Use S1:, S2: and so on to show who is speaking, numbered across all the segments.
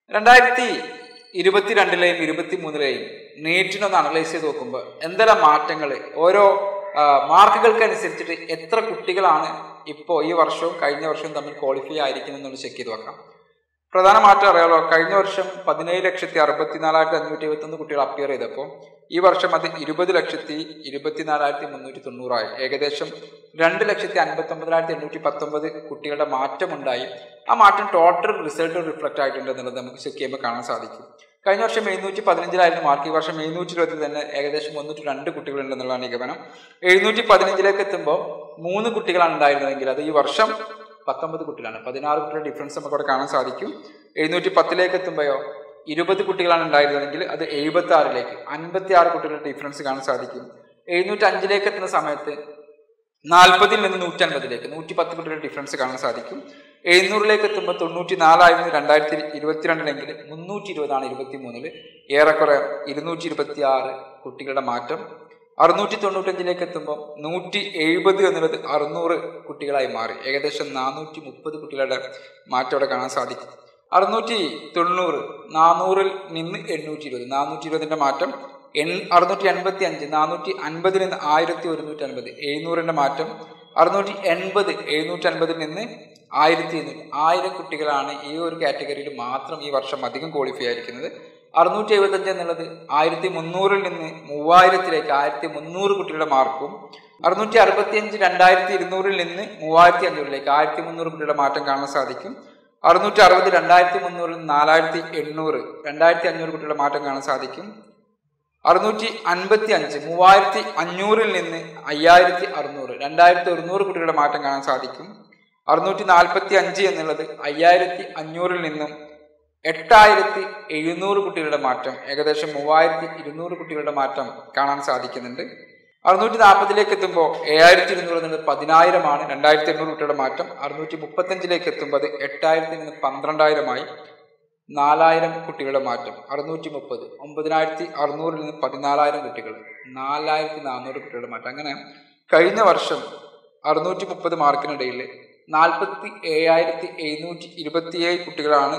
S1: രണ്ടായിരത്തി ഇരുപത്തിരണ്ടിലെയും ഇരുപത്തി മൂന്നിലെയും നീറ്റിനൊന്ന് അനലൈസ് ചെയ്ത് നോക്കുമ്പോൾ എന്തെല്ലാം മാറ്റങ്ങൾ ഓരോ ആ, മാർക്കുകൾക്കനുസരിച്ചിട്ട് എത്ര കുട്ടികളാണ് ഇപ്പോൾ ഈ വർഷവും കഴിഞ്ഞ വർഷവും തമ്മിൽ ക്വാളിഫൈ ആയിരിക്കുന്നത് എന്നൊന്ന് ചെക്ക് ചെയ്ത് നോക്കാം പ്രധാന മാറ്റം അറിയാലോ കഴിഞ്ഞ വർഷം പതിനേഴ് ലക്ഷത്തി അറുപത്തിനാലായിരത്തി അഞ്ഞൂറ്റി ഇരുപത്തൊന്ന് കുട്ടികൾ അപ്പിയർ ചെയ്തപ്പോൾ ഈ വർഷം അത് ഇരുപത് ലക്ഷത്തി ഇരുപത്തിനാലായിരത്തി മുന്നൂറ്റി തൊണ്ണൂറായി ഏകദേശം രണ്ട് ലക്ഷത്തി അൻപത്തി ഒമ്പതിനായിരത്തി എണ്ണൂറ്റി പത്തൊമ്പത് കുട്ടികളുടെ മാറ്റമുണ്ടായി ആ മാറ്റം ടോട്ടൽ റിസൾട്ട് റിഫ്ലക്റ്റ് ആയിട്ടുണ്ട് എന്നുള്ളത് നമുക്ക് ചെക്ക് ചെയ്യുമ്പോൾ കാണാൻ സാധിക്കും കഴിഞ്ഞ വർഷം എഴുന്നൂറ്റി പതിനഞ്ചിലായിരുന്നു മാർക്ക് ഈ വർഷം എഴുന്നൂറ്റി ഇരുപത്തിൽ തന്നെ ഏകദേശം മുന്നൂറ്റി രണ്ട് കുട്ടികളുണ്ടെന്നുള്ളതാണ് നിഗമനം എഴുന്നൂറ്റി പതിനഞ്ചിലേക്ക് എത്തുമ്പോൾ മൂന്ന് കുട്ടികളാണ് ഉണ്ടായിരുന്നതെങ്കിൽ അത് ഈ വർഷം പത്തൊമ്പത് കുട്ടികളാണ് പതിനാറ് കുട്ടികളുടെ ഡിഫറൻസ് നമുക്ക് അവിടെ കാണാൻ സാധിക്കും എഴുന്നൂറ്റി പത്തിലേക്ക് എത്തുമ്പോഴോ ഇരുപത് കുട്ടികളാണ് ഉണ്ടായിരുന്നതെങ്കിൽ അത് എഴുപത്തി ആറിലേക്ക് അൻപത്തി ആറ് കുട്ടികളുടെ ഡിഫറൻസ് കാണാൻ സാധിക്കും എഴുന്നൂറ്റി അഞ്ചിലേക്ക് എത്തുന്ന സമയത്ത് നാൽപ്പതിൽ നിന്ന് നൂറ്റി അൻപതിലേക്ക് നൂറ്റി പത്ത് കുട്ടികളുടെ ഡിഫറൻസ് കാണാൻ സാധിക്കും എഴുന്നൂറിലേക്ക് എത്തുമ്പോൾ തൊണ്ണൂറ്റി നാലായിരുന്നു രണ്ടായിരത്തി ഇരുപത്തിരണ്ടിലെങ്കിൽ മുന്നൂറ്റി ഇരുപതാണ് ഇരുപത്തി മൂന്നില് ഏറെക്കുറെ ഇരുന്നൂറ്റി ഇരുപത്തി ആറ് കുട്ടികളുടെ മാറ്റം അറുന്നൂറ്റി തൊണ്ണൂറ്റഞ്ചിലേക്ക് എത്തുമ്പോൾ നൂറ്റി എഴുപത് എന്നുള്ളത് അറുന്നൂറ് കുട്ടികളായി മാറി ഏകദേശം നാനൂറ്റി മുപ്പത് കുട്ടികളുടെ മാറ്റം അവിടെ കാണാൻ സാധിക്കും അറുന്നൂറ്റി തൊണ്ണൂറ് നാനൂറിൽ നിന്ന് എണ്ണൂറ്റി ഇരുപത് നാനൂറ്റി ഇരുപതിൻ്റെ മാറ്റം എൺ അറുന്നൂറ്റി എൺപത്തി അഞ്ച് നാനൂറ്റി അൻപതിൽ നിന്ന് ആയിരത്തി ഒരുന്നൂറ്റി അൻപത് എഴുന്നൂറിൻ്റെ മാറ്റം അറുന്നൂറ്റി എൺപത് എഴുന്നൂറ്റി അൻപതിൽ നിന്ന് ആയിരത്തി എണ്ണൂറ്റി ആയിരം കുട്ടികളാണ് ഈ ഒരു കാറ്റഗറിയിൽ മാത്രം ഈ വർഷം അധികം ക്വാളിഫൈ ആയിരിക്കുന്നത് അറുന്നൂറ്റി എഴുപത്തഞ്ച് എന്നുള്ളത് ആയിരത്തി മുന്നൂറിൽ നിന്ന് മൂവായിരത്തിലേക്ക് ആയിരത്തി മുന്നൂറ് കുട്ടികളുടെ മാർക്കും അറുന്നൂറ്റി അറുപത്തി അഞ്ച് രണ്ടായിരത്തി ഇരുന്നൂറിൽ നിന്ന് മൂവായിരത്തി അഞ്ഞൂറിലേക്ക് ആയിരത്തി മുന്നൂറ് കുട്ടികളുടെ മാറ്റം കാണാൻ സാധിക്കും അറുന്നൂറ്റി അറുപത് രണ്ടായിരത്തി മുന്നൂറിൽ നിന്ന് നാലായിരത്തി എണ്ണൂറ് രണ്ടായിരത്തി അഞ്ഞൂറ് കുട്ടികളുടെ മാറ്റം കാണാൻ സാധിക്കും അറുന്നൂറ്റി അൻപത്തി അഞ്ച് മൂവായിരത്തി അഞ്ഞൂറിൽ നിന്ന് അയ്യായിരത്തി അറുന്നൂറ് രണ്ടായിരത്തി ഒരുന്നൂറ് കുട്ടികളുടെ മാറ്റം കാണാൻ സാധിക്കും അറുന്നൂറ്റി നാൽപ്പത്തി അഞ്ച് എന്നുള്ളത് അയ്യായിരത്തി അഞ്ഞൂറിൽ നിന്നും എട്ടായിരത്തി എഴുന്നൂറ് കുട്ടികളുടെ മാറ്റം ഏകദേശം മൂവായിരത്തി ഇരുന്നൂറ് കുട്ടികളുടെ മാറ്റം കാണാൻ സാധിക്കുന്നുണ്ട് അറുന്നൂറ്റി നാൽപ്പതിലേക്ക് എത്തുമ്പോൾ ഏഴായിരത്തി ഇരുന്നൂറ് എന്നുള്ളത് പതിനായിരമാണ് രണ്ടായിരത്തി എണ്ണൂറ് കുട്ടികളുടെ മാറ്റം അറുന്നൂറ്റി മുപ്പത്തഞ്ചിലേക്ക് എത്തുമ്പോൾ അത് എട്ടായിരത്തിൽ നിന്ന് പന്ത്രണ്ടായിരമായി നാലായിരം കുട്ടികളുടെ മാറ്റം അറുന്നൂറ്റി മുപ്പത് ഒമ്പതിനായിരത്തി അറുന്നൂറിൽ നിന്ന് പതിനാലായിരം കുട്ടികൾ നാലായിരത്തി നാനൂറ് കുട്ടികളുടെ മാറ്റം അങ്ങനെ കഴിഞ്ഞ വർഷം അറുന്നൂറ്റി മുപ്പത് മാർക്കിനിടയിൽ നാൽപ്പത്തി ഏഴായിരത്തി എഴുന്നൂറ്റി ഇരുപത്തിയേഴ് കുട്ടികളാണ്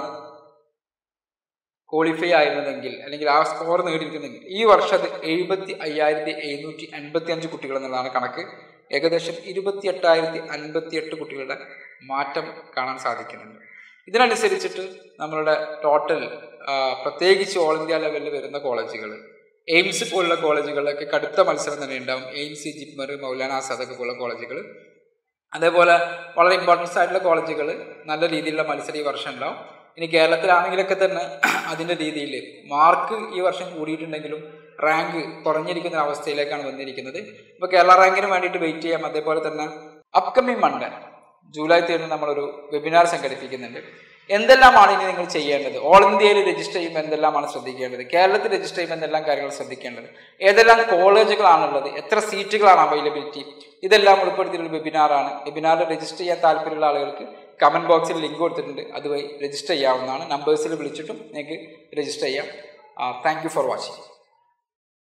S1: ക്വാളിഫൈ ആയിരുന്നതെങ്കിൽ അല്ലെങ്കിൽ ആ സ്കോർ നേടിയിരിക്കുന്നെങ്കിൽ ഈ വർഷം അത് എഴുപത്തി അയ്യായിരത്തി എഴുന്നൂറ്റി അൻപത്തി അഞ്ച് കുട്ടികൾ എന്നുള്ളതാണ് കണക്ക് ഏകദേശം ഇരുപത്തി എട്ടായിരത്തി അൻപത്തി എട്ട് കുട്ടികളുടെ മാറ്റം കാണാൻ സാധിക്കുന്നുണ്ട് ഇതിനനുസരിച്ചിട്ട് നമ്മളുടെ ടോട്ടൽ പ്രത്യേകിച്ച് ഓൾ ഇന്ത്യ ലെവലിൽ വരുന്ന കോളേജുകൾ എയിംസ് പോലുള്ള കോളേജുകളിലൊക്കെ കടുത്ത മത്സരം തന്നെ ഉണ്ടാവും എയിംസ് ജിപ്മർ മൗലാന ആസാദൊക്കെ പോലുള്ള കോളേജുകൾ അതേപോലെ വളരെ ഇമ്പോർട്ടൻസ് ആയിട്ടുള്ള കോളേജുകൾ നല്ല രീതിയിലുള്ള മത്സരം ഈ വർഷം ഉണ്ടാവും ഇനി കേരളത്തിലാണെങ്കിലൊക്കെ തന്നെ അതിൻ്റെ രീതിയിൽ മാർക്ക് ഈ വർഷം കൂടിയിട്ടുണ്ടെങ്കിലും റാങ്ക് കുറഞ്ഞിരിക്കുന്ന ഒരു അവസ്ഥയിലേക്കാണ് വന്നിരിക്കുന്നത് ഇപ്പോൾ കേരള റാങ്കിന് വേണ്ടിയിട്ട് വെയിറ്റ് ചെയ്യാം അതേപോലെ തന്നെ അപ്കമിങ് മൺഡേ ജൂലൈ തേർഡിന് നമ്മളൊരു വെബിനാർ സംഘടിപ്പിക്കുന്നുണ്ട് എന്തെല്ലാമാണ് ഇനി നിങ്ങൾ ചെയ്യേണ്ടത് ഓൾ ഇന്ത്യയിൽ രജിസ്റ്റർ ചെയ്യുമ്പോൾ എന്തെല്ലാമാണ് ശ്രദ്ധിക്കേണ്ടത് കേരളത്തിൽ രജിസ്റ്റർ ചെയ്യുമ്പോൾ എന്തെല്ലാം കാര്യങ്ങൾ ശ്രദ്ധിക്കേണ്ടത് ഏതെല്ലാം കോളേജുകളാണുള്ളത് എത്ര സീറ്റുകളാണ് അവൈലബിലിറ്റി ഇതെല്ലാം ഉൾപ്പെടുത്തിയിട്ടുള്ള വെബിനാറാണ് വെബിനാറിൽ രജിസ്റ്റർ ചെയ്യാൻ താല്പര്യമുള്ള ആളുകൾക്ക് കമൻറ്റ് ബോക്സിൽ ലിങ്ക് കൊടുത്തിട്ടുണ്ട് അതുവഴി രജിസ്റ്റർ ചെയ്യാവുന്നതാണ് നമ്പേഴ്സിൽ വിളിച്ചിട്ടും നിങ്ങൾക്ക് രജിസ്റ്റർ ചെയ്യാം താങ്ക് യു ഫോർ വാച്ചിങ്